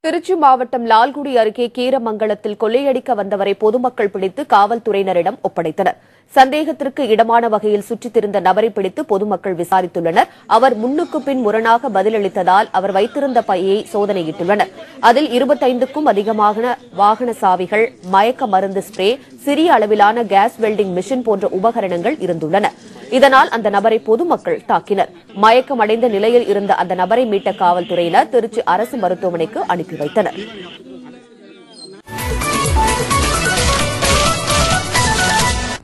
திருச்சி மாவட்டம் லால்குடி அருகே கீரமங்கலத்தில் கொள்ளையடிக்க வந்தவரை பொதுமக்கள் பிடித்து காவல்துறையினரிடம் ஒப்படைத்தனர் சந்தேகத்திற்கு இடமான வகையில் சுற்றித் திரிந்த நபரை பிடித்து பொதுமக்கள் விசாரித்துள்ளனர் அவர் முன்னுக்கு பின் முரணாக பதிலளித்ததால் அவர் வைத்திருந்த பையை சோதனையிட்டுள்ளனர் அதில் இருபத்தைந்துக்கும் அதிகமான வாகன சாவிகள் மயக்க மருந்து ஸ்ப்ரே சிறிய அளவிலான கேஸ் வெல்டிங் மிஷின் போன்ற உபகரணங்கள் இருந்துள்ளன இதனால் அந்த நபரை பொதுமக்கள் தாக்கினர் மயக்கமடைந்த நிலையில் இருந்த அந்த நபரை மீட்ட காவல்துறையினர் திருச்சி அரசு மருத்துவமனைக்கு அனுப்பி வைத்தனர்